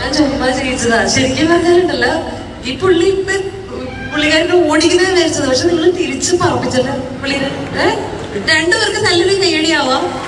ഞാൻ ചുമ്മാ ചെയ്യിച്ചതാ ശരിക്കും പറഞ്ഞാലുണ്ടല്ലോ ഈ പുള്ളി ഇപ്പൊ പുള്ളിക്കാരനെ ഓടിക്കുന്നത് വിചാരിച്ചത് പക്ഷെ നിങ്ങൾ തിരിച്ച് പറപ്പിച്ചല്ലോ പുള്ളിനെ ഏഹ് രണ്ടുപേർക്ക് നല്ലൊരു കൈയടിയാവാം